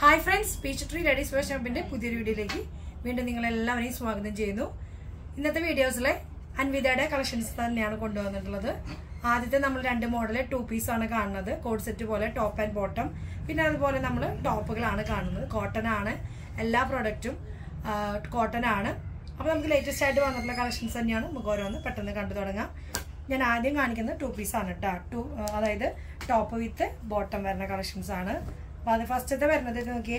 hi friends peach tree ladies fashion ഷോപ്പിന്റെ പുതിയൊരു വീഡിയോയിലേക്ക് വീണ്ടും നിങ്ങൾ എല്ലാവരെയും സ്വാഗതം ചെയ്യുന്നു ഇന്നത്തെ വീഡിയോസിലെ അൻവിതയുടെ കളക്ഷൻസ് തന്നെയാണ് കൊണ്ടുവന്നിട്ടുള്ളത് ആദ്യത്തെ നമ്മൾ രണ്ട് മോഡല് ടു പീസ് ആണ് കാണുന്നത് കോഡ് സെറ്റ് പോലെ ടോപ്പ് ആൻഡ് ബോട്ടം പിന്നെ അതുപോലെ നമ്മൾ ടോപ്പുകളാണ് കാണുന്നത് കോട്ടൺ ആണ് എല്ലാ പ്രൊഡക്റ്റും കോട്ടൺ ആണ് അപ്പോൾ നമുക്ക് ലേറ്റസ്റ്റ് ആയിട്ട് വന്നിട്ടുള്ള കളക്ഷൻസ് തന്നെയാണ് നമുക്ക് ഓരോന്ന് പെട്ടെന്ന് കണ്ടു തുടങ്ങാം ഞാൻ ആദ്യം കാണിക്കുന്നത് ടു പീസ് ആണ് കേട്ടോ ടു അതായത് ടോപ്പ് വിത്ത് ബോട്ടം വരുന്ന കളക്ഷൻസ് ആണ് അപ്പോൾ അത് ഫസ്റ്റത്തെ വരുന്നത് ഇത് നോക്കിയേ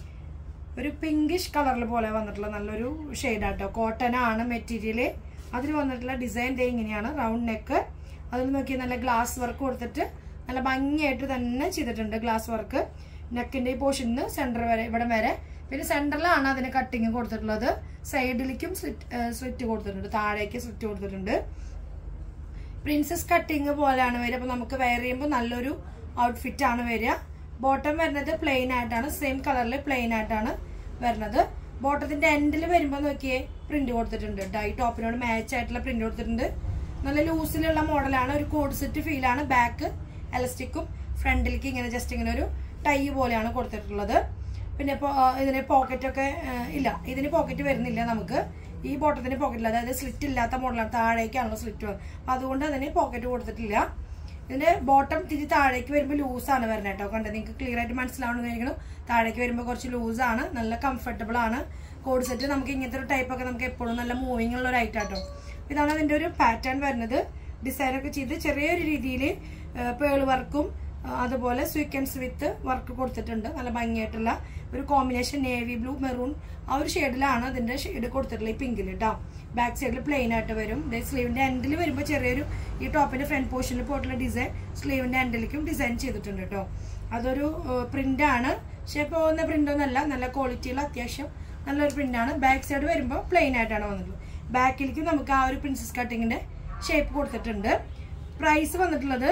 ഒരു പിങ്കിഷ് കളറിൽ പോലെ വന്നിട്ടുള്ള നല്ലൊരു ഷെയ്ഡാട്ടോ കോട്ടൺ ആണ് മെറ്റീരിയൽ അതിൽ വന്നിട്ടുള്ള ഡിസൈൻ ഡേ ഇങ്ങനെയാണ് റൗണ്ട് നെക്ക് അതിൽ നോക്കി നല്ല ഗ്ലാസ് വർക്ക് കൊടുത്തിട്ട് നല്ല ഭംഗിയായിട്ട് തന്നെ ചെയ്തിട്ടുണ്ട് ഗ്ലാസ് വർക്ക് നെക്കിന്റെ ഈ പോർഷനിൽ സെന്റർ വരെ ഇവിടെ വരെ പിന്നെ സെന്ററിലാണ് അതിന് കട്ടിങ് കൊടുത്തിട്ടുള്ളത് സൈഡിലേക്കും സ്ലിറ്റ് സ്ലിറ്റ് കൊടുത്തിട്ടുണ്ട് താഴേക്ക് സ്ലിറ്റ് കൊടുത്തിട്ടുണ്ട് പ്രിൻസസ് കട്ടിങ് പോലെയാണ് വരിക അപ്പൊ നമുക്ക് വെയർ ചെയ്യുമ്പോൾ നല്ലൊരു ഔട്ട്ഫിറ്റ് ആണ് വരിക ബോട്ടം വരുന്നത് പ്ലെയിൻ ആയിട്ടാണ് സെയിം കളറിൽ പ്ലെയിൻ ആയിട്ടാണ് വരുന്നത് ബോട്ടത്തിന്റെ എൻഡിൽ വരുമ്പോൾ നോക്കിയേ പ്രിന്റ് കൊടുത്തിട്ടുണ്ട് ഡൈ ടോപ്പിനോട് മാച്ച് ആയിട്ടുള്ള പ്രിന്റ് കൊടുത്തിട്ടുണ്ട് നല്ല ലൂസിലുള്ള മോഡലാണ് ഒരു കോഡ് സെറ്റ് ഫീലാണ് ബാക്ക് എലസ്റ്റിക്കും ഫ്രണ്ടിലേക്ക് ഇങ്ങനെ ജസ്റ്റ് ഇങ്ങനെ ഒരു ടൈ പോലെയാണ് കൊടുത്തിട്ടുള്ളത് പിന്നെ ഇപ്പോൾ ഇതിന് പോക്കറ്റ് ഒക്കെ ഇല്ല ഇതിന് പോക്കറ്റ് വരുന്നില്ല നമുക്ക് ഈ ബോട്ടത്തിന് പോക്കറ്റ് ഇല്ല അതായത് സ്ലിറ്റ് ഇല്ലാത്ത മോഡലാണ് താഴേക്കാണല്ലോ സ്ലിറ്റ് അപ്പൊ അതുകൊണ്ട് അതിന് പോക്കറ്റ് കൊടുത്തിട്ടില്ല ഇതിന്റെ ബോട്ടം തിരി താഴേക്ക് വരുമ്പോൾ ലൂസാണ് വരുന്നത് കേട്ടോ കണ്ടത് നിങ്ങൾക്ക് ക്ലിയർ ആയിട്ട് മനസ്സിലാവണമെന്നിരിക്കണം താഴേക്ക് വരുമ്പോൾ കുറച്ച് ലൂസാണ് നല്ല കംഫർട്ടബിൾ ആണ് കോഡ് സെറ്റ് നമുക്ക് ഇങ്ങനത്തെ ഒരു ടൈപ്പ് ഒക്കെ നമുക്ക് എപ്പോഴും നല്ല മൂവിങ് ഉള്ള ഒരു ഐറ്റം കേട്ടോ ഇതാണ് അതിന്റെ ഒരു പാറ്റേൺ വരുന്നത് ഡിസൈൻ ഒക്കെ ചെയ്ത് ചെറിയൊരു രീതിയിൽ പേൾ വർക്കും അതുപോലെ സ്വീക്കൻസ് വിത്ത് വർക്ക് കൊടുത്തിട്ടുണ്ട് നല്ല ഭംഗിയായിട്ടുള്ള ഒരു കോമ്പിനേഷൻ നേവി ബ്ലൂ മെറൂൺ ആ ഒരു ഷെയ്ഡിലാണ് അതിന്റെ ഷെയ്ഡ് കൊടുത്തിട്ടുള്ളത് ഈ പിങ്കിൽ കേട്ടോ ബാക്ക് സൈഡിൽ പ്ലെയിൻ ആയിട്ട് വരും സ്ലീവിന്റെ എൻഡിൽ വരുമ്പോൾ ചെറിയൊരു ഈ ടോപ്പിന്റെ ഫ്രണ്ട് പോർഷനിൽ പോയിട്ടുള്ള ഡിസൈൻ സ്ലീവിന്റെ എൻഡിലേക്കും ഡിസൈൻ ചെയ്തിട്ടുണ്ട് കേട്ടോ അതൊരു പ്രിന്റ് ആണ് പക്ഷെ പോകുന്ന പ്രിന്റ് ഒന്നല്ല നല്ല ക്വാളിറ്റിയുള്ള അത്യാവശ്യം നല്ലൊരു പ്രിന്റ് ആണ് ബാക്ക് സൈഡ് വരുമ്പോൾ പ്ലെയിൻ ആയിട്ടാണ് വന്നിട്ടുള്ളത് ബാക്കിലേക്ക് നമുക്ക് ആ ഒരു പ്രിൻസസ് കട്ടിങ്ങിന്റെ ഷേപ്പ് കൊടുത്തിട്ടുണ്ട് പ്രൈസ് വന്നിട്ടുള്ളത്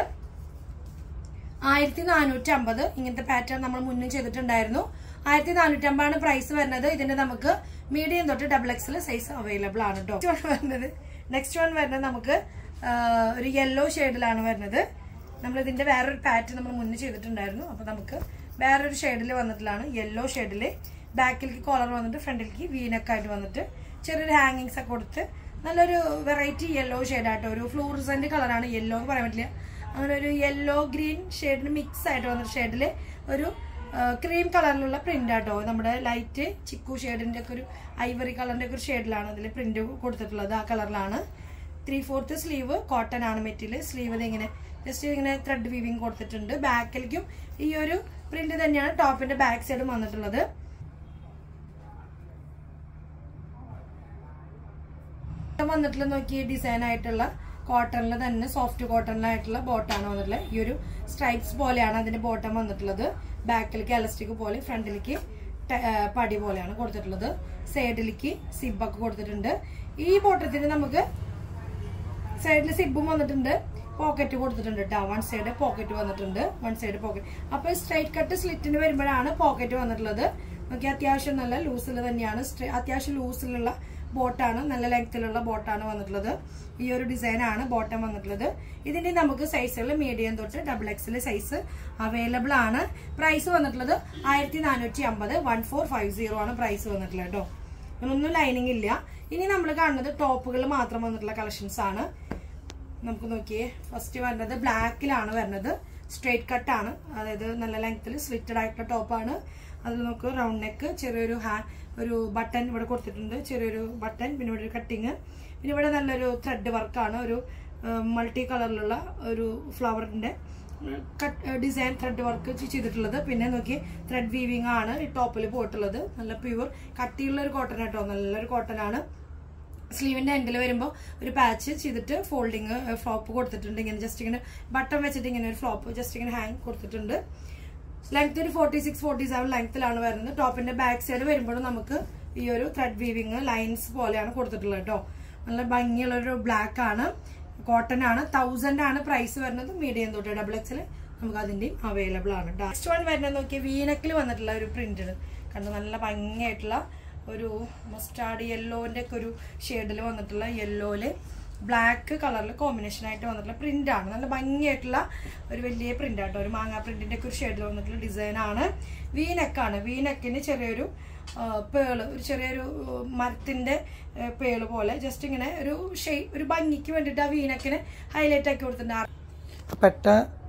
ആയിരത്തി നാനൂറ്റി അമ്പത് ഇങ്ങനത്തെ പാറ്റേൺ നമ്മൾ മുന്നേ ചെയ്തിട്ടുണ്ടായിരുന്നു ആയിരത്തി നാനൂറ്റി അമ്പതാണ് പ്രൈസ് വരുന്നത് ഇതിന്റെ നമുക്ക് മീഡിയം തൊട്ട് ഡബിൾ എക്സൽ സൈസ് അവൈലബിൾ ആണ് കേട്ടോ വരുന്നത് നെക്സ്റ്റ് വൺ വരുന്നത് നമുക്ക് ഒരു യെല്ലോ ഷെയ്ഡിലാണ് വരുന്നത് നമ്മൾ ഇതിന്റെ വേറൊരു പാറ്റേൺ നമ്മൾ മുന്നേ ചെയ്തിട്ടുണ്ടായിരുന്നു അപ്പൊ നമുക്ക് വേറൊരു ഷെയ്ഡിൽ വന്നിട്ടുള്ളതാണ് യെല്ലോ ഷെയ്ഡിൽ ബാക്കിലേക്ക് കോളർ വന്നിട്ട് ഫ്രണ്ടിലേക്ക് വീനക്കായിട്ട് വന്നിട്ട് ചെറിയൊരു ഹാങ്ങിങ്സ് ഒക്കെ കൊടുത്ത് നല്ലൊരു വെറൈറ്റി യെല്ലോ ഷെയ്ഡാട്ടോ ഒരു ഫ്ലൂറിസന്റ് കളറാണ് യെല്ലോ എന്ന് പറയാൻ പറ്റില്ല അങ്ങനെ ഒരു യെല്ലോ ഗ്രീൻ ഷെയ്ഡിന് മിക്സ് ആയിട്ട് വന്ന ഷെയ്ഡിൽ ഒരു ക്രീം കളറിലുള്ള പ്രിന്റ് ആട്ടോ നമ്മുടെ ലൈറ്റ് ചിക്കു ഷെയ്ഡിന്റെ ഒക്കെ ഒരു ഐവറി കളറിന്റെ ഒക്കെ ഒരു ഷെയ്ഡിലാണ് അതിൽ പ്രിന്റ് കൊടുത്തിട്ടുള്ളത് ആ കളറിലാണ് ത്രീ ഫോർത്ത് സ്ലീവ് കോട്ടൺ ആണ് മെറ്റീരിയൽ സ്ലീവ് ഇങ്ങനെ ജസ്റ്റ് ഇങ്ങനെ ത്രെഡ് വീവിങ് കൊടുത്തിട്ടുണ്ട് ബാക്കിലേക്കും ഈ ഒരു പ്രിന്റ് തന്നെയാണ് ടോപ്പിന്റെ ബാക്ക് സൈഡും വന്നിട്ടുള്ളത് വന്നിട്ടുള്ള നോക്കി ഡിസൈൻ ആയിട്ടുള്ള കോട്ടണിൽ തന്നെ സോഫ്റ്റ് കോട്ടണിലായിട്ടുള്ള ബോട്ടാണ് വന്നിട്ടുള്ളത് ഈ ഒരു സ്ട്രൈപ്സ് പോലെയാണ് അതിന്റെ ബോട്ടം വന്നിട്ടുള്ളത് ബാക്കിലേക്ക് എലസ്റ്റിക് പോലെ ഫ്രണ്ടിലേക്ക് പടി പോലെയാണ് കൊടുത്തിട്ടുള്ളത് സൈഡിലേക്ക് സിബൊക്കെ കൊടുത്തിട്ടുണ്ട് ഈ ബോട്ടത്തിന് നമുക്ക് സൈഡിൽ സിബും വന്നിട്ടുണ്ട് പോക്കറ്റ് കൊടുത്തിട്ടുണ്ട് കേട്ടോ വൺ സൈഡ് പോക്കറ്റ് വന്നിട്ടുണ്ട് വൺ സൈഡ് പോക്കറ്റ് അപ്പൊ സ്ട്രൈറ്റ് കട്ട് സ്ലിറ്റിന് വരുമ്പോഴാണ് പോക്കറ്റ് വന്നിട്ടുള്ളത് നോക്കി അത്യാവശ്യം നല്ല ലൂസിൽ തന്നെയാണ് അത്യാവശ്യം ലൂസിലുള്ള ബോട്ടാണ് നല്ല ലെങ്ത്തിലുള്ള ബോട്ടാണ് വന്നിട്ടുള്ളത് ഈ ഒരു ഡിസൈൻ ആണ് ബോട്ടം വന്നിട്ടുള്ളത് ഇതിന്റെ നമുക്ക് സൈസുകൾ മീഡിയം തൊട്ട് ഡബിൾ എക്സിൽ സൈസ് അവൈലബിൾ ആണ് പ്രൈസ് വന്നിട്ടുള്ളത് ആയിരത്തി നാനൂറ്റി അമ്പത് വൺ ഫോർ ഫൈവ് സീറോ ആണ് പ്രൈസ് വന്നിട്ടുള്ളത് കേട്ടോ ഒന്നും ലൈനിങ് ഇല്ല ഇനി നമ്മൾ കാണുന്നത് ടോപ്പുകൾ മാത്രം വന്നിട്ടുള്ള കളക്ഷൻസ് ആണ് നമുക്ക് നോക്കിയേ ഫസ്റ്റ് വരുന്നത് ബ്ലാക്കിലാണ് വരുന്നത് സ്ട്രേറ്റ് കട്ടാണ് അതായത് നല്ല ലെങ്ത്തിൽ സ്ലിറ്റഡ് ആയിട്ടുള്ള ടോപ്പാണ് അതിൽ നമുക്ക് റൗണ്ട് നെക്ക് ചെറിയൊരു ഹാ ഒരു ബട്ടൺ ഇവിടെ കൊടുത്തിട്ടുണ്ട് ചെറിയൊരു ബട്ടൺ പിന്നെ ഇവിടെ ഒരു കട്ടിങ് പിന്നെ ഇവിടെ നല്ലൊരു ത്രെഡ് വർക്കാണ് ഒരു മൾട്ടി കളറിലുള്ള ഒരു ഫ്ലവറിന്റെ ഡിസൈൻ ത്രെഡ് വർക്ക് ചെയ്തിട്ടുള്ളത് പിന്നെ നോക്കി ത്രെഡ് വീവിംഗ് ആണ് ഈ ടോപ്പിൽ പോയിട്ടുള്ളത് നല്ല പ്യൂർ കട്ടിയുള്ള ഒരു കോട്ടൺ കേട്ടോ നല്ലൊരു കോട്ടൺ ആണ് സ്ലീവിന്റെ എൻഡിൽ വരുമ്പോൾ ഒരു പാച്ച് ചെയ്തിട്ട് ഫോൾഡിങ് ഫ്ലോപ്പ് കൊടുത്തിട്ടുണ്ട് ഇങ്ങനെ ജസ്റ്റ് ഇങ്ങനെ ബട്ടൺ വെച്ചിട്ട് ഇങ്ങനെ ഒരു ഫ്ലോപ്പ് ജസ്റ്റ് ഇങ്ങനെ ഹാങ് കൊടുത്തിട്ടുണ്ട് ലെങ്ത് ഒരു ഫോർട്ടി സിക്സ് ഫോർട്ടി സെവൻ ലെങ്ത്തിലാണ് വരുന്നത് ടോപ്പിന്റെ ബാക്ക് സൈഡ് വരുമ്പോഴും നമുക്ക് ഈ ഒരു ത്രെഡ് വീവിങ് ലൈൻസ് പോലെയാണ് കൊടുത്തിട്ടുള്ളത് കേട്ടോ നല്ല ഭംഗിയുള്ള ഒരു ബ്ലാക്ക് ആണ് കോട്ടൺ ആണ് തൗസൻഡ് ആണ് പ്രൈസ് വരുന്നത് മീഡിയം തൊട്ട് ഡബിൾ എക്സിൽ നമുക്ക് അതിന്റെയും അവൈലബിൾ ആണ് നെക്സ്റ്റ് വൺ വരുന്നത് നോക്കിയ വീനക്കിൽ വന്നിട്ടുള്ള ഒരു പ്രിന്റ് കണ്ടു നല്ല ഭംഗിയായിട്ടുള്ള ഒരു മസ്റ്റാർഡ് യെല്ലോന്റെ ഒക്കെ ഒരു ഷെയ്ഡിൽ വന്നിട്ടുള്ള യെല്ലോയില് ബ്ലാക്ക് കളറിൽ കോമ്പിനേഷൻ ആയിട്ട് വന്നിട്ടുള്ള പ്രിന്റ് ആണ് നല്ല ഭംഗിയായിട്ടുള്ള ഒരു വലിയ പ്രിന്റ് ആട്ടോ ഒരു മാങ്ങാ പ്രിന്റിന്റെ ഒക്കെ ഒരു ഷെയ്ഡിൽ വന്നിട്ടുള്ള ഡിസൈൻ ആണ് വി നെക്കാണ് വി നെക്കിന് ചെറിയൊരു ആ, പേള് ഒരു ചെറിയൊരു ആ, മരത്തിന്റെ ആ, പേള് പോലെ ജസ്റ്റ് ഇങ്ങനെ ഒരു ഷെയ് ഒരു ഭംഗിക്ക് വേണ്ടിയിട്ട് ആ വീനക്കിന് ഹൈലൈറ്റ് ആക്കി കൊടുത്തിട്ടുണ്ട് ആ പെട്ട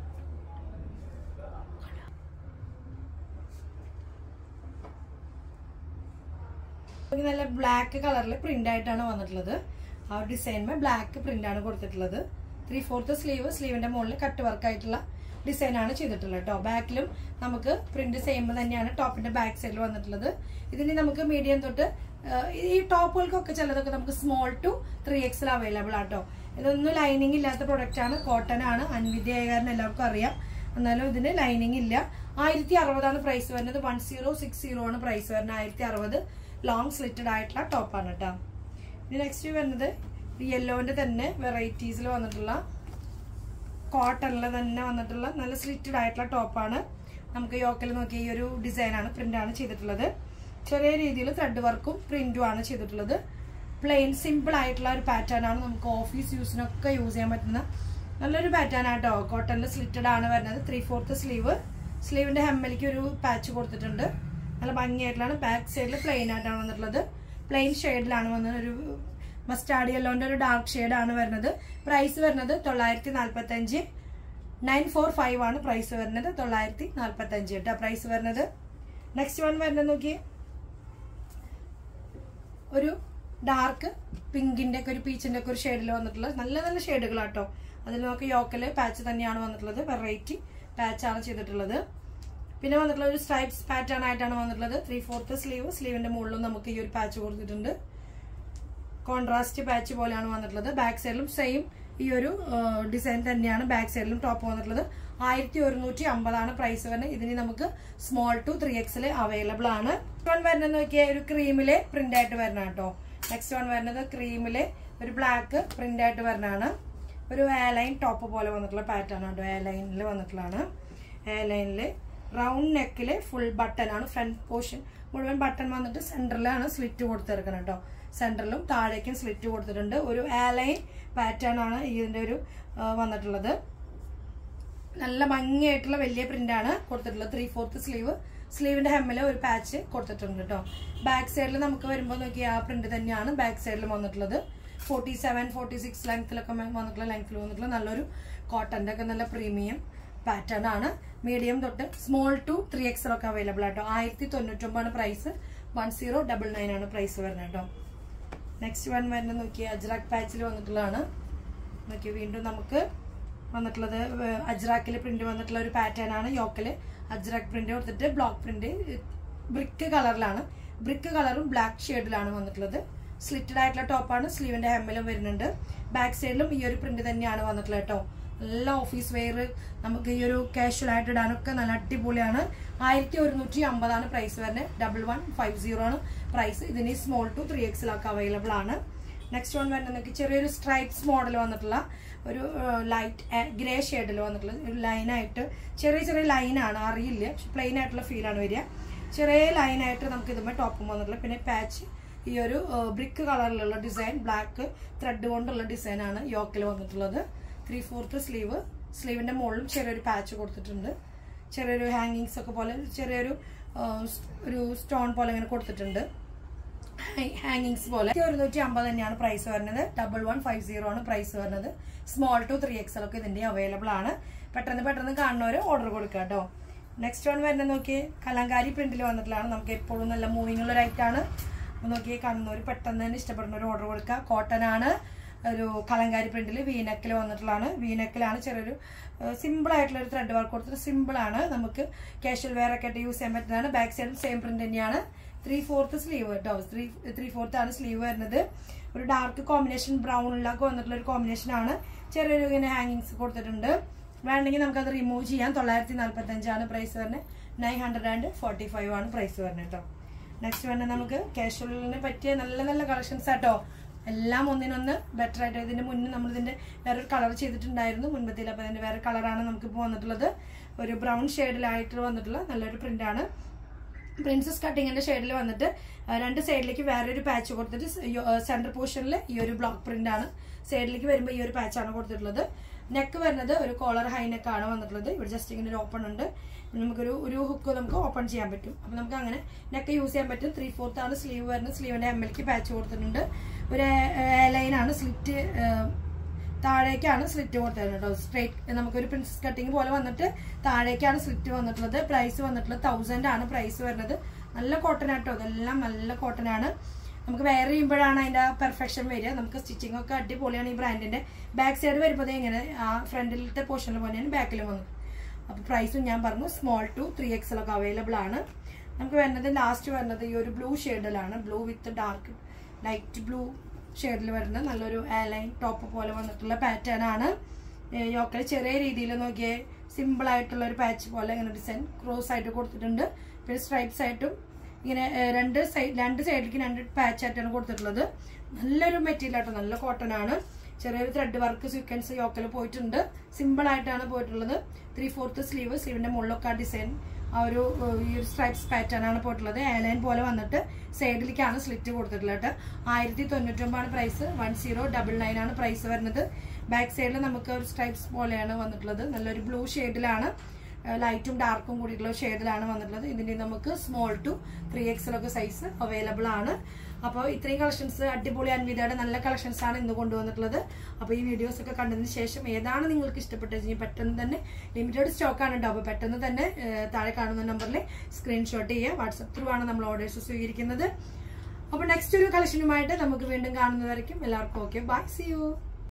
ഇത് നല്ല ബ്ലാക്ക് കളറിൽ പ്രിന്റ് ആയിട്ടാണ് വന്നിട്ടുള്ളത് ആ ഡിസൈനുമേ ബ്ലാക്ക് പ്രിന്റ് ആണ് കൊടുത്തിട്ടുള്ളത് ത്രീ ഫോർത്ത് സ്ലീവ് സ്ലീവിന്റെ മുകളിൽ കട്ട് വർക്ക് ആയിട്ടുള്ള ഡിസൈൻ ആണ് ചെയ്തിട്ടുള്ളത് കേട്ടോ ബാക്കിലും നമുക്ക് പ്രിന്റ് സെയിം തന്നെയാണ് ടോപ്പിന്റെ ബാക്ക് സൈഡിൽ വന്നിട്ടുള്ളത് ഇതിന് നമുക്ക് മീഡിയം തൊട്ട് ആ, ഈ ടോപ്പുകൾക്കൊക്കെ ചിലതൊക്കെ നമുക്ക് small to three XL available ആട്ടോ ഇതൊന്നും ലൈനിങ് ഇല്ലാത്ത പ്രൊഡക്റ്റ് ആണ് കോട്ടൺ ആണ് അൻവിദ്യ കാരണം എല്ലാവർക്കും അറിയാം എന്നാലും ഇതിന് ലൈനിങ് ഇല്ല ആയിരത്തി അറുപതാണ് പ്രൈസ് വരുന്നത് വൺ സീറോ സിക്സ് സീറോ ആണ് പ്രൈസ് വരുന്നത് ആയിരത്തി അറുപത് ലോങ് സ്ലിറ്റഡ് ആയിട്ടുള്ള ടോപ്പാണ് കേട്ടോ ഇനി നെക്സ്റ്റ് വരുന്നത് യെല്ലോന്റെ തന്നെ വെറൈറ്റീസിൽ വന്നിട്ടുള്ള കോട്ടണിൽ തന്നെ വന്നിട്ടുള്ള നല്ല സ്ലിറ്റഡ് ആയിട്ടുള്ള ടോപ്പാണ് നമുക്ക് യോക്കൽ നോക്കി ഈ ഒരു ഡിസൈനാണ് പ്രിന്റാണ് ചെയ്തിട്ടുള്ളത് ചെറിയ രീതിയിൽ ത്രെഡ് വർക്കും പ്രിന്റും ആണ് ചെയ്തിട്ടുള്ളത് പ്ലെയിൻ സിമ്പിൾ ആയിട്ടുള്ള ഒരു പാറ്റേൺ ആണ് നമുക്ക് ഓഫീസ് യൂസിനൊക്കെ യൂസ് ചെയ്യാൻ പറ്റുന്ന നല്ലൊരു പാറ്റേൺ ആട്ടോ കോട്ടണിൽ സ്ലിറ്റഡ് ആണ് വരുന്നത് ത്രീ ഫോർത്ത് സ്ലീവ് സ്ലീവിന്റെ ഹെമ്മലിക്ക് ഒരു പാച്ച് കൊടുത്തിട്ടുണ്ട് നല്ല ഭംഗിയായിട്ടുള്ളതാണ് ബാക്ക് സൈഡിൽ പ്ലെയിൻ ആയിട്ടാണ് വന്നിട്ടുള്ളത് പ്ലെയിൻ ഷെയ്ഡിലാണ് വന്നത് ഒരു മസ്റ്റാർഡ് യെല്ലോന്റെ ഒരു ഡാർക്ക് ഷെയ്ഡ് ആണ് വരുന്നത് പ്രൈസ് വരുന്നത് തൊള്ളായിരത്തി നാൽപ്പത്തി അഞ്ച് നയൻ ഫോർ ഫൈവ് ആണ് പ്രൈസ് വരുന്നത് തൊള്ളായിരത്തി നാൽപ്പത്തി അഞ്ച് കേട്ടോ പ്രൈസ് വരുന്നത് നെക്സ്റ്റ് വൺ വരുന്നത് നോക്കിയേ ഒരു ഡാർക്ക് പിങ്കിന്റെ ഒക്കെ ഒരു പീച്ചിന്റെ ഒക്കെ ഒരു ഷെയ്ഡിൽ വന്നിട്ടുള്ള നല്ല നല്ല ഷെയ്ഡുകളാട്ടോ അതിൽ നമുക്ക് യോക്കല് പാച്ച് തന്നെയാണ് വന്നിട്ടുള്ളത് വെറൈറ്റി പാച്ചാണ് ചെയ്തിട്ടുള്ളത് പിന്നെ വന്നിട്ടുള്ള ഒരു സ്ട്രൈപ്സ് പാറ്റേൺ ആയിട്ടാണ് വന്നിട്ടുള്ളത് ത്രീ ഫോർത്ത് സ്ലീവ് സ്ലീവിന്റെ മുകളിലും നമുക്ക് ഈ ഒരു പാച്ച് കൊടുത്തിട്ടുണ്ട് കോൺട്രാസ്റ്റ് പാച്ച് പോലെയാണ് വന്നിട്ടുള്ളത് ബാക്ക് സൈഡിലും സെയിം ഈ ഒരു ഡിസൈൻ തന്നെയാണ് ബാക്ക് സൈഡിലും ടോപ്പ് വന്നിട്ടുള്ളത് ആയിരത്തി ഒരുന്നൂറ്റി അമ്പതാണ് പ്രൈസ് വരുന്നത് ഇതിന് നമുക്ക് സ്മോൾ ടു ത്രീ എക്സിൽ അവൈലബിൾ ആണ് വൺ വരുന്നത് നോക്കിയാൽ ഒരു ക്രീമില് പ്രിന്റ് ആയിട്ട് വരണം കേട്ടോ നെക്സ്റ്റ് വൺ വരുന്നത് ക്രീമില് ഒരു ബ്ലാക്ക് പ്രിന്റ് ആയിട്ട് വരണതാണ് ഒരു എയർലൈൻ ടോപ്പ് പോലെ വന്നിട്ടുള്ള പാറ്റേൺ കേട്ടോ എയർലൈനിൽ വന്നിട്ടുള്ളതാണ് എയർലൈനില് റൗണ്ട് നെക്കില് ഫുൾ ബട്ടൺ ആണ് ഫ്രണ്ട് പോർഷൻ മുഴുവൻ ബട്ടൺ വന്നിട്ട് സെന്ററിലാണ് സ്ലിറ്റ് കൊടുത്തിരിക്കുന്നത് കേട്ടോ സെന്ററിലും താഴേക്കും സ്ലിറ്റ് കൊടുത്തിട്ടുണ്ട് ഒരു എയർലൈൻ പാറ്റേൺ ആണ് ഇതിന്റെ ഒരു ആ, വന്നിട്ടുള്ളത് നല്ല ഭംഗിയായിട്ടുള്ള വലിയ പ്രിന്റ് ആണ് കൊടുത്തിട്ടുള്ളത് ത്രീ ഫോർത്ത് സ്ലീവ് സ്ലീവിന്റെ ഹെമ്മില് ഒരു പാച്ച് കൊടുത്തിട്ടുണ്ട് കേട്ടോ ബാക്ക് സൈഡിൽ നമുക്ക് വരുമ്പോൾ നോക്കി ആ പ്രിന്റ് തന്നെയാണ് ബാക്ക് സൈഡിൽ വന്നിട്ടുള്ളത് ഫോർട്ടി സെവൻ ഫോർട്ടി സിക്സ് ലെങ്ത്തിലൊക്കെ വന്നിട്ടുള്ള ലെങ്ത്തിൽ വന്നിട്ടുള്ള നല്ലൊരു കോട്ടന്റെ ഒക്കെ നല്ല പ്രീമിയം പാറ്റേൺ ആണ് മീഡിയം തൊട്ട് സ്മോൾ ടു ത്രീ എക്സൽ ഒക്കെ അവൈലബിൾ ആട്ടോ ആയിരത്തി തൊണ്ണൂറ്റൊമ്പതാണ് price one zero double nine ആണ് പ്രൈസ് വരുന്നത് കേട്ടോ നെക്സ്റ്റ് വൺ വരുന്നത് നോക്കിയാൽ അജ്രാക്ക് പാച്ചിൽ വന്നിട്ടുള്ളതാണ് നോക്കി വീണ്ടും നമുക്ക് വന്നിട്ടുള്ളത് അജ്രാക്കിൽ പ്രിന്റ് വന്നിട്ടുള്ള ഒരു പാറ്റേൺ ആണ് യോക്കിൽ അജ്രാക്ക് പ്രിന്റ് കൊടുത്തിട്ട് ബ്ലോക്ക് പ്രിന്റ് ബ്രിക്ക് കളറിലാണ് ബ്രിക്ക് കളറും ബ്ലാക്ക് ഷെയ്ഡിലാണ് വന്നിട്ടുള്ളത് സ്ലിറ്റഡ് ആയിട്ടുള്ള ടോപ്പാണ് സ്ലീവിന്റെ ഹെമ്മിലും വരുന്നുണ്ട് ബാക്ക് സൈഡിലും ഈ ഒരു പ്രിന്റ് തന്നെയാണ് വന്നിട്ടുള്ളത് കേട്ടോ നല്ല ഓഫീസ് വെയർ നമുക്ക് ഈ ഒരു കാഷ്വൽ ആയിട്ട് ഇടാനൊക്കെ നല്ല അടിപൊളിയാണ് ആയിരത്തി ഒരുന്നൂറ്റി അമ്പതാണ് പ്രൈസ് വരുന്നത് ഡബിൾ വൺ ഫൈവ് സീറോ ആണ് പ്രൈസ് ഇതിന് സ്മോൾ ടു ത്രീ എക്സിലൊക്കെ അവൈലബിൾ ആണ് നെക്സ്റ്റ് വൺ വരുന്നത് നിങ്ങൾക്ക് ചെറിയൊരു സ്ട്രൈപ്സ് മോഡൽ വന്നിട്ടുള്ള ഒരു ലൈറ്റ് ഗ്രേ ഷെയ്ഡിൽ വന്നിട്ടുള്ള ഒരു ലൈനായിട്ട് ചെറിയ ചെറിയ ലൈനാണ് അറിയില്ല പക്ഷെ പ്ലെയിൻ ആയിട്ടുള്ള ഫീലാണ് വരിക ചെറിയ ലൈനായിട്ട് നമുക്ക് ഇതുമ്പോൾ ടോപ്പും വന്നിട്ടുള്ള പിന്നെ പാച്ച് ഈ ഒരു ബ്രിക്ക് കളറിലുള്ള ഡിസൈൻ ബ്ലാക്ക് ത്രെഡ് കൊണ്ടുള്ള ഡിസൈനാണ് യോക്കിൽ വന്നിട്ടുള്ളത് ത്രീ ഫോർത്ത് സ്ലീവ് സ്ലീവിന്റെ മുകളിലും ചെറിയൊരു പാച്ച് കൊടുത്തിട്ടുണ്ട് ചെറിയൊരു ഹാങ്ങിങ്സ് ഒക്കെ പോലെ ചെറിയൊരു ആ, ഒരു സ്റ്റോൺ പോലെ ഇങ്ങനെ കൊടുത്തിട്ടുണ്ട് ഹാങ്ങിങ്സ് പോലെ ഒരുന്നൂറ്റി അമ്പത് തന്നെയാണ് പ്രൈസ് വരുന്നത് ഡബിൾ വൺ ഫൈവ് സീറോ ആണ് പ്രൈസ് വരുന്നത് സ്മോൾ ടു ത്രീ എക്സൽ ഒക്കെ ഇതിന്റെ അവൈലബിൾ ആണ് പെട്ടെന്ന് പെട്ടെന്ന് കാണുന്നവർ ഓർഡർ കൊടുക്കുക കേട്ടോ നെക്സ്റ്റ് വൺ വരുന്നത് നോക്കി കലങ്കാരി പ്രിന്റിൽ വന്നിട്ടുള്ളതാണ് നമുക്ക് എപ്പോഴും നല്ല മൂവിങ് ഉള്ള റൈറ്റാണ് നോക്കി കാണുന്നവർ പെട്ടെന്ന് തന്നെ ഇഷ്ടപ്പെടുന്നവർ ഓർഡർ കൊടുക്കുക കോട്ടൺ ആണ് ഒരു കലങ്കാരി പ്രിന്റിൽ വീനക്കിൽ വന്നിട്ടുള്ളതാണ് വീനക്കിലാണ് ചെറിയൊരു സിമ്പിൾ ആയിട്ടുള്ള ഒരു ത്രെഡ് വർക്ക് കൊടുത്തിട്ട് സിമ്പിൾ ആണ് നമുക്ക് കാഷ്വൽ വെയർ ഒക്കെ ആയിട്ട് യൂസ് ചെയ്യാൻ പറ്റുന്നതാണ് ബാക്ക് സൈഡും സെയിം പ്രിന്റ് തന്നെയാണ് ത്രീ ഫോർത്ത് സ്ലീവ് കേട്ടോ ത്രീ ത്രീ ഫോർത്ത് ആണ് സ്ലീവ് വരുന്നത് ഒരു ഡാർക്ക് കോമ്പിനേഷൻ ബ്രൗണിലൊക്കെ വന്നിട്ടുള്ള ഒരു കോമ്പിനേഷൻ ആണ് ചെറിയൊരു ഇങ്ങനെ ഹാങ്ങിങ്സ് കൊടുത്തിട്ടുണ്ട് വേണമെങ്കിൽ നമുക്കത് റിമൂവ് ചെയ്യാം തൊള്ളായിരത്തി നാൽപ്പത്തി അഞ്ചാണ് പ്രൈസ് വരുന്നത് nine hundred and forty five ആണ് പ്രൈസ് വരുന്നത് കേട്ടോ നെക്സ്റ്റ് വരുന്നത് നമുക്ക് കാഷ്വലിനെ പറ്റിയ നല്ല നല്ല കളക്ഷൻസ് ആട്ടോ എല്ലാം ഒന്നിനൊന്ന് ബെറ്റർ ആയിട്ട് ഇതിന്റെ മുന്നേ നമ്മൾ ഇതിന്റെ വേറൊരു കളർ ചെയ്തിട്ടുണ്ടായിരുന്നു മുൻപത്തിൽ അപ്പൊ അതിന്റെ വേറെ കളറാണ് നമുക്കിപ്പോൾ വന്നിട്ടുള്ളത് ഒരു ബ്രൗൺ ഷെയ്ഡിലായിട്ട് വന്നിട്ടുള്ള നല്ലൊരു പ്രിന്റ് ആണ് പ്രിൻസസ് കട്ടിങ്ങിന്റെ ഷെയ്ഡിൽ വന്നിട്ട് ആ, രണ്ട് സൈഡിലേക്ക് വേറൊരു പാച്ച് കൊടുത്തിട്ട് സെന്റർ പോർഷനിൽ ഈ ഒരു ബ്ലോക്ക് പ്രിന്റ് ആണ് സൈഡിലേക്ക് വരുമ്പോൾ ഈ ഒരു പാച്ചാണ് കൊടുത്തിട്ടുള്ളത് നെക്ക് വരുന്നത് ഒരു കോളർ ഹൈ നെക്ക് ആണ് വന്നിട്ടുള്ളത് ഇവിടെ ജസ്റ്റ് ഇങ്ങനെ ഒരു ഓപ്പൺ ഉണ്ട് പിന്നെ നമുക്കൊരു ഒരു ഹുക്ക് നമുക്ക് ഓപ്പൺ ചെയ്യാൻ പറ്റും അപ്പം നമുക്ക് അങ്ങനെ നെക്ക് യൂസ് ചെയ്യാൻ പറ്റും ത്രീ ഫോർത്ത് ആണ് സ്ലീവ് വരുന്നത് സ്ലീവിന്റെ എം എൽക്ക് പാച്ച് കൊടുത്തിട്ടുണ്ട് ഒരു ലൈനാണ് സ്ലിറ്റ് താഴേക്കാണ് സ്ലിറ്റ് കൊടുത്തത് കേട്ടോ സ്ട്രേറ്റ് നമുക്കൊരു പ്രിൻസസ് കട്ടിങ് പോലെ വന്നിട്ട് താഴേക്കാണ് സ്ലിറ്റ് വന്നിട്ടുള്ളത് പ്രൈസ് വന്നിട്ടുള്ളത് തൗസൻഡ് ആണ് പ്രൈസ് വരുന്നത് നല്ല കോട്ടൺ ആട്ടോ അതെല്ലാം നല്ല കോട്ടൺ ആണ് നമുക്ക് വെയർ ചെയ്യുമ്പോഴാണ് അതിന്റെ പെർഫെക്ഷൻ വരിക നമുക്ക് സ്റ്റിച്ചിങ് ഒക്കെ അടിപൊളിയാണ് ഈ ബ്രാൻഡിന്റെ ബാക്ക് സൈഡ് വരുമ്പോൾ ഇങ്ങനെ ആ ഫ്രണ്ടിലത്തെ പോർഷനിൽ പോലെയാണ് ബാക്കിലും വന്നത് അപ്പൊ പ്രൈസും ഞാൻ പറഞ്ഞു സ്മോൾ ടു ത്രീ എക്സൽ ഒക്കെ അവൈലബിൾ ആണ് നമുക്ക് വരുന്നത് ലാസ്റ്റ് വരുന്നത് ഈ ഒരു ബ്ലൂ ഷെയ്ഡിലാണ് blue with dark light blue ഷെയ്ഡിൽ വരുന്ന നല്ലൊരു ലൈൻ ടോപ്പ് പോലെ വന്നിട്ടുള്ള പാറ്റേൺ ആണ് യോക്കൽ ചെറിയ രീതിയിൽ നോക്കിയേ സിമ്പിൾ ആയിട്ടുള്ള ഒരു പാച്ച് പോലെ ഇങ്ങനെ ഡിസൈൻ ക്രോസ് ആയിട്ട് കൊടുത്തിട്ടുണ്ട് പിന്നെ സ്ട്രൈപ്സ് ആയിട്ടും ഇങ്ങനെ ഏഹ്, രണ്ട് സൈഡ് രണ്ട് സൈഡിലേക്ക് രണ്ട് പാച്ച് ആയിട്ടാണ് കൊടുത്തിട്ടുള്ളത് നല്ലൊരു മെറ്റീരിയൽ ആട്ടോ നല്ല കോട്ടൺ ആണ് ചെറിയൊരു ത്രെഡ് വർക്ക് സീക്വൻസ് യോക്കൽ പോയിട്ടുണ്ട് സിമ്പിൾ ആയിട്ടാണ് പോയിട്ടുള്ളത് ത്രീ ഫോർത്ത് സ്ലീവ് സ്ലീവിന്റെ മുകളിലൊക്കെ ആ ഡിസൈൻ ആ ഒരു ഏഹ്, ഈ ഒരു സ്ട്രൈപ്സ് പാറ്റേൺ ആണ് പോയിട്ടുള്ളത് എയർലൈൻ പോലെ വന്നിട്ട് സൈഡിലേക്കാണ് സ്ലിറ്റ് കൊടുത്തിട്ടുള്ളത് കേട്ടോ ആയിരത്തി തൊണ്ണൂറ്റൊമ്പതാണ് price one zero double nine ആണ് പ്രൈസ് വരുന്നത് ബാക്ക് സൈഡിൽ നമുക്ക് ഒരു സ്ട്രൈപ്സ് പോലെയാണ് വന്നിട്ടുള്ളത് നല്ലൊരു ബ്ലൂ ഷെയ്ഡിലാണ് ലൈറ്റും ഡാർക്കും കൂടിയിട്ടുള്ള ഷെയ്ഡിലാണ് വന്നിട്ടുള്ളത് ഇതിന്റെ നമുക്ക് സ്മോൾ ടു ത്രീ എക്സലൊക്കെ സൈസ് അവൈലബിൾ ആണ് അപ്പോൾ ഇത്രയും കളക്ഷൻസ് അടിപൊളി അൻവിതയുടെ നല്ല കളക്ഷൻസ് ആണ് ഇന്ന് കൊണ്ടുവന്നിട്ടുള്ളത് അപ്പോൾ ഈ വീഡിയോസ് ഒക്കെ കണ്ടതിന് ശേഷം ഏതാണ് നിങ്ങൾക്ക് ഇഷ്ടപ്പെട്ടത് ഇനി പെട്ടെന്ന് തന്നെ ലിമിറ്റഡ് സ്റ്റോക്ക് ആണ് ഉണ്ടാവും അപ്പോൾ പെട്ടെന്ന് തന്നെ ഏഹ്, താഴെ കാണുന്ന നമ്പറിൽ സ്ക്രീൻഷോട്ട് ചെയ്യുക വാട്സപ്പ് ത്രൂ ആണ് നമ്മൾ ഓർഡേഴ്സ് സ്വീകരിക്കുന്നത് അപ്പോൾ നെക്സ്റ്റ് ഒരു കളക്ഷനുമായിട്ട് നമുക്ക് വീണ്ടും കാണുന്നതായിരിക്കും എല്ലാവർക്കും ഓക്കെ ബൈ സി യു